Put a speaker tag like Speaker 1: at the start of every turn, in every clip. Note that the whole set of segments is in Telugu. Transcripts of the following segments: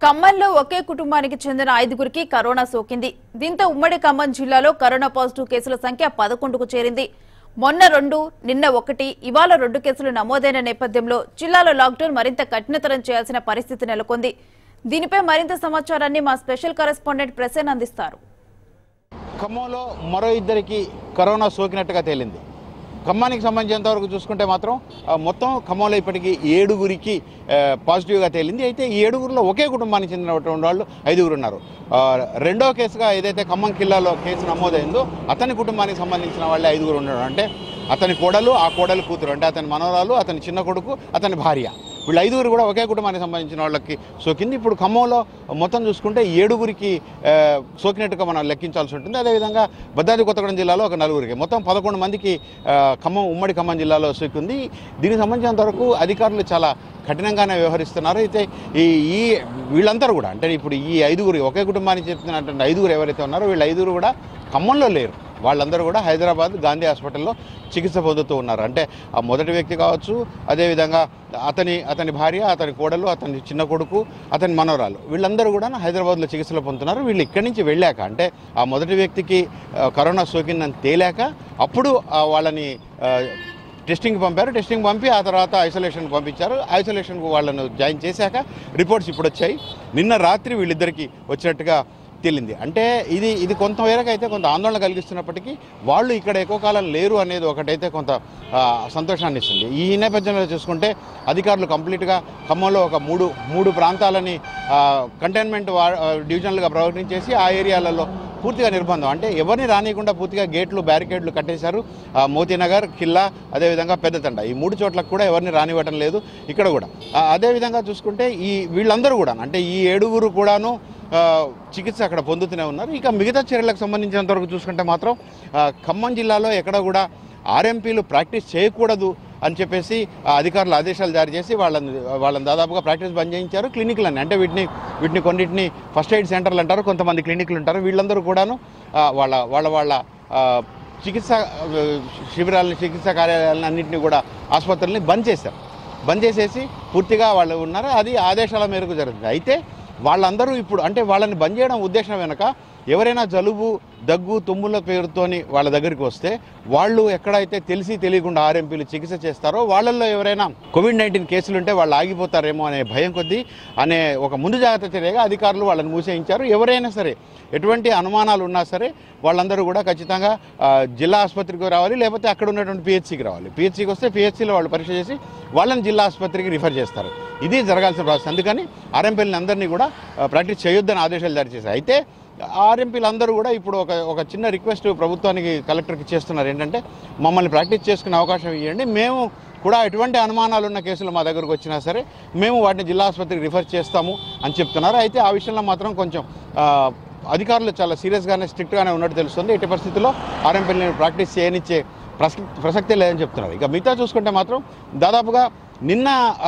Speaker 1: ఖమ్మంలో ఒకే కుటుంబానికి చెందిన ఐదుగురికి కరోనా సోకింది దీంతో ఉమ్మడి ఖమ్మం జిల్లాలో కరోనా పాజిటివ్ కేసుల సంఖ్య పదకొండుకు చేరింది మొన్న రెండు నిన్న ఒకటి ఇవాళ రెండు కేసులు నమోదైన నేపథ్యంలో జిల్లాలో లాక్డౌన్ మరింత కఠినతరం చేయాల్సిన పరిస్థితి నెలకొంది దీనిపై మరింత సమాచారాన్ని మా స్పెషల్ కరెస్పాండెంట్ ప్రసేన్ అందిస్తారు
Speaker 2: ఖమ్మంలో మరో ఇద్దరికి కరోనా సోకినట్టుగా తేలింది ఖమ్మానికి సంబంధించినంత వరకు చూసుకుంటే మాత్రం ఆ, మొత్తం ఖమ్మంలో ఇప్పటికీ ఏడుగురికి ఆ, పాజిటివ్గా తేలింది అయితే ఈ ఏడుగురిలో ఒకే కుటుంబానికి చెందినటువంటి వాళ్ళు ఐదుగురు ఉన్నారు ఆ, రెండో కేసుగా ఏదైతే ఖమ్మం కిల్లాలో కేసు నమోదైందో అతని కుటుంబానికి సంబంధించిన వాళ్ళే ఐదుగురు ఉన్నారు అంటే అతని కోడలు ఆ కోడలు కూతురు అంటే అతని మనవరాలు అతని చిన్న కొడుకు అతని భార్య వీళ్ళు ఐదుగురు కూడా ఒకే కుటుంబానికి సంబంధించిన వాళ్ళకి సోకింది ఇప్పుడు ఖమ్మంలో మొత్తం చూసుకుంటే ఏడుగురికి ఆ, సోకినట్టుగా మనం లెక్కించాల్సి ఉంటుంది అదేవిధంగా భద్రాద్రి కొత్తగూడెం జిల్లాలో ఒక నలుగురికి మొత్తం పదకొండు మందికి ఆ, ఖమ్మం ఉమ్మడి ఖమ్మం జిల్లాలో సోకింది దీనికి సంబంధించినంత వరకు అధికారులు చాలా కఠినంగానే వ్యవహరిస్తున్నారు అయితే ఈ ఈ వీళ్ళందరూ కూడా అంటే ఇప్పుడు ఈ ఐదుగురు ఒకే కుటుంబానికి చెప్తున్నటువంటి ఐదుగురు ఎవరైతే ఉన్నారో వీళ్ళు ఐదుగురు కూడా ఖమ్మంలో లేరు వాళ్ళందరూ కూడా హైదరాబాద్ గాంధీ హాస్పిటల్లో చికిత్స పొందుతూ ఉన్నారు అంటే ఆ మొదటి వ్యక్తి కావచ్చు అదేవిధంగా అతని అతని భార్య అతని కోడలు అతని చిన్న కొడుకు అతని మనవరాలు వీళ్ళందరూ కూడా హైదరాబాద్లో చికిత్సలో పొందుతున్నారు వీళ్ళు ఇక్కడి నుంచి వెళ్ళాక అంటే ఆ మొదటి వ్యక్తికి ఆ, కరోనా సోకిందని తేలాక అప్పుడు ఆ, వాళ్ళని ఆ, టెస్టింగ్ పంపారు టెస్టింగ్ పంపి ఆ తర్వాత ఐసోలేషన్కి పంపించారు ఐసోలేషన్కు వాళ్ళను జాయిన్ చేశాక రిపోర్ట్స్ ఇప్పుడు వచ్చాయి నిన్న రాత్రి వీళ్ళిద్దరికి వచ్చినట్టుగా తేలింది అంటే ఇది ఇది కొంతమేరకు అయితే కొంత ఆందోళన కలిగిస్తున్నప్పటికీ వాళ్ళు ఇక్కడ ఎక్కువ కాలం లేరు అనేది ఒకటైతే కొంత ఆ, సంతోషాన్ని ఇస్తుంది ఈ నేపథ్యంలో చూసుకుంటే అధికారులు కంప్లీట్గా ఖమ్మంలో ఒక మూడు మూడు ప్రాంతాలని కంటైన్మెంట్ డివిజన్లుగా ప్రకటించేసి ఆ ఏరియాలలో పూర్తిగా నిర్బంధం అంటే ఎవరిని రానియకుండా పూర్తిగా గేట్లు బ్యారికేడ్లు కట్టేశారు ఆ, మోతీనగర్ కిల్లా అదేవిధంగా పెద్దతండ ఈ మూడు చోట్లకు కూడా ఎవరిని రానివ్వటం లేదు ఇక్కడ కూడా ఆ, అదేవిధంగా చూసుకుంటే ఈ వీళ్ళందరూ కూడా అంటే ఈ ఏడుగురు కూడాను ఆ, చికిత్స అక్కడ పొందుతూనే ఉన్నారు ఇక మిగతా చర్యలకు సంబంధించినంత వరకు చూసుకుంటే మాత్రం ఆ, ఖమ్మం జిల్లాలో ఎక్కడ కూడా ఆర్ఎంపీలు ప్రాక్టీస్ చేయకూడదు అని చెప్పేసి ఆ అధికారులు ఆదేశాలు జారీ చేసి వాళ్ళని వాళ్ళని దాదాపుగా ప్రాక్టీస్ బంద్ చేయించారు క్లినిక్లని అంటే వీటిని వీటిని కొన్నిటిని ఫస్ట్ ఎయిడ్ సెంటర్లు అంటారు కొంతమంది క్లినిక్లు ఉంటారు వీళ్ళందరూ కూడాను ఆ, వాళ్ళ వాళ్ళ వాళ్ళ ఆ, చికిత్స ఆ, శిబిరాలని చికిత్సా కార్యాలయాలను అన్నింటినీ కూడా ఆసుపత్రుల్ని బంద్ చేశారు బంద్ చేసేసి పూర్తిగా వాళ్ళు ఉన్నారు అది ఆదేశాల మేరకు జరుగుతుంది అయితే వాళ్ళందరూ ఇప్పుడు అంటే వాళ్ళని బంద్ చేయడం ఉద్దేశం వెనక ఎవరైనా జలుబు దగ్గు తుమ్ముల పేరుతోని వాళ్ళ దగ్గరికి వస్తే వాళ్ళు ఎక్కడైతే తెలిసి తెలియకుండా ఆర్ఎంపీలు చికిత్స చేస్తారో వాళ్ళల్లో ఎవరైనా కోవిడ్ నైన్టీన్ కేసులు ఉంటే వాళ్ళు ఆగిపోతారేమో అనే భయం కొద్దీ అనే ఒక ముందు జాగ్రత్త చర్యగా అధికారులు వాళ్ళని మూసేయించారు ఎవరైనా సరే ఎటువంటి అనుమానాలు ఉన్నా సరే వాళ్ళందరూ కూడా ఖచ్చితంగా ఆ, జిల్లా ఆసుపత్రికి రావాలి లేకపోతే అక్కడ ఉన్నటువంటి పిహెచ్సికి రావాలి పిహెచ్సికి వస్తే పిహెచ్సిలో వాళ్ళు పరీక్ష చేసి వాళ్ళని జిల్లా ఆసుపత్రికి రిఫర్ చేస్తారు ఇది జరగాల్సిన ప్రాసెస్ అందుకని ఆర్ఎంపీలని అందరినీ కూడా ఆ, ప్రాక్టీస్ చేయొద్దని ఆదేశాలు జారీ చేశారు అయితే ఆర్ఎంపీలు అందరూ కూడా ఇప్పుడు ఒక ఒక చిన్న రిక్వెస్ట్ ప్రభుత్వానికి కలెక్టర్కి చేస్తున్నారు ఏంటంటే మమ్మల్ని ప్రాక్టీస్ చేసుకునే అవకాశం ఇవ్వండి మేము కూడా ఎటువంటి అనుమానాలు ఉన్న కేసులు మా దగ్గరకు వచ్చినా సరే మేము వాటిని జిల్లా ఆసుపత్రికి రిఫర్ చేస్తాము అని చెప్తున్నారు అయితే ఆ విషయంలో మాత్రం కొంచెం ఆ, అధికారులు చాలా సీరియస్గానే స్ట్రిక్ట్గానే ఉన్నట్టు తెలుస్తుంది ఎట్టి పరిస్థితుల్లో ఆర్ఎంపీని ప్రాక్టీస్ చేయనిచ్చే ప్రసక్తి ప్రసక్తే లేదని చెప్తున్నారు ఇక మిగతా చూసుకుంటే మాత్రం దాదాపుగా నిన్న ఆ,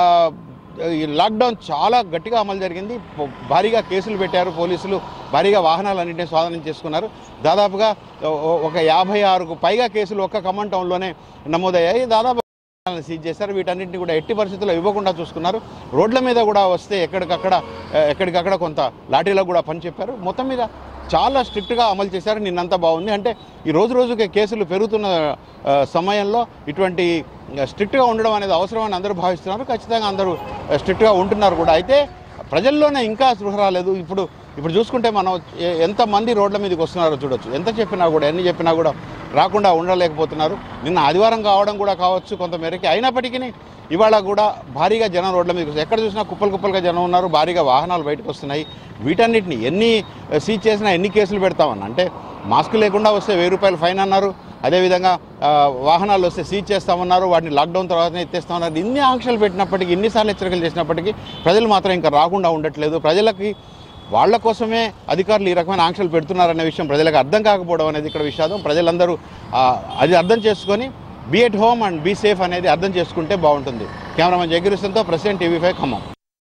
Speaker 2: ఈ లాక్డౌన్ చాలా గట్టిగా అమలు జరిగింది పో- భారీగా కేసులు పెట్టారు పోలీసులు భారీగా వాహనాలన్నింటినీ స్వాధీనం చేసుకున్నారు దాదాపుగా ఓ- ఓ- ఒక యాభై ఆరుకు పైగా కేసులు ఒక్క ఖమ్మం టౌన్లోనే నమోదయ్యాయి దాదాపు వాహనాలను సీజ్ చేశారు వీటన్నింటినీ కూడా ఎట్టి పరిస్థితుల్లో ఇవ్వకుండా చూసుకున్నారు రోడ్ల మీద కూడా వస్తే ఎక్కడికక్కడ ఆ, ఎక్కడికక్కడ కొంత లాఠీలకు కూడా పని చెప్పారు మొత్తం మీద చాలా స్ట్రిక్ట్గా అమలు చేశారు నిన్నంతా బాగుంది అంటే ఈ రోజు రోజుకి కేసులు పెరుగుతున్న ఆ, సమయంలో ఇటువంటి స్ట్రిక్ట్గా ఉండడం అనేది అవసరమని అందరూ భావిస్తున్నారు ఖచ్చితంగా అందరూ స్ట్రిక్ట్గా ఉంటున్నారు కూడా అయితే ప్రజల్లోనే ఇంకా స్పృహ రాలేదు ఇప్పుడు ఇప్పుడు చూసుకుంటే మనం ఎ- ఎంతమంది రోడ్ల మీదకి వస్తున్నారో చూడొచ్చు ఎంత చెప్పినా కూడా ఎన్ని చెప్పినా కూడా రాకుండా ఉండలేకపోతున్నారు నిన్న ఆదివారం కావడం కూడా కావచ్చు కొంతమేరకి అయినప్పటికీ ఇవాళ కూడా భారీగా జనం రోడ్ల మీదకి వస్తారు ఎక్కడ చూసినా కుప్పలు కుప్పలుగా జనం ఉన్నారు భారీగా వాహనాలు బయటకు వస్తున్నాయి వీటన్నిటిని ఎన్ని సీజ్ చేసినా ఎన్ని కేసులు పెడతామన్న అంటే మాస్క్ లేకుండా వస్తే వెయ్యి రూపాయలు ఫైన్ అన్నారు అదేవిధంగా ఆ, వాహనాలు వస్తే సీజ్ చేస్తామన్నారు వాటిని లాక్డౌన్ తర్వాతనే ఎత్తేస్తామన్నారు ఇన్ని ఆంక్షలు పెట్టినప్పటికీ ఎన్నిసార్లు హెచ్చరికలు చేసినప్పటికీ ప్రజలు మాత్రం ఇంకా రాకుండా ఉండట్లేదు ప్రజలకి వాళ్ళ కోసమే అధికారులు ఈ రకమైన ఆంక్షలు పెడుతున్నారనే విషయం ప్రజలకు అర్థం కాకపోవడం అనేది ఇక్కడ విషాదం ప్రజలందరూ ఆ, అది అర్థం చేసుకొని be at home and be safe అనేది అర్థం చేసుకుంటే బాగుంటుంది కెమెరామెన్ జగ్గిరిసంతో ప్రెసిడెంట్ టీవీ ఫైవ్ ఖమ్మం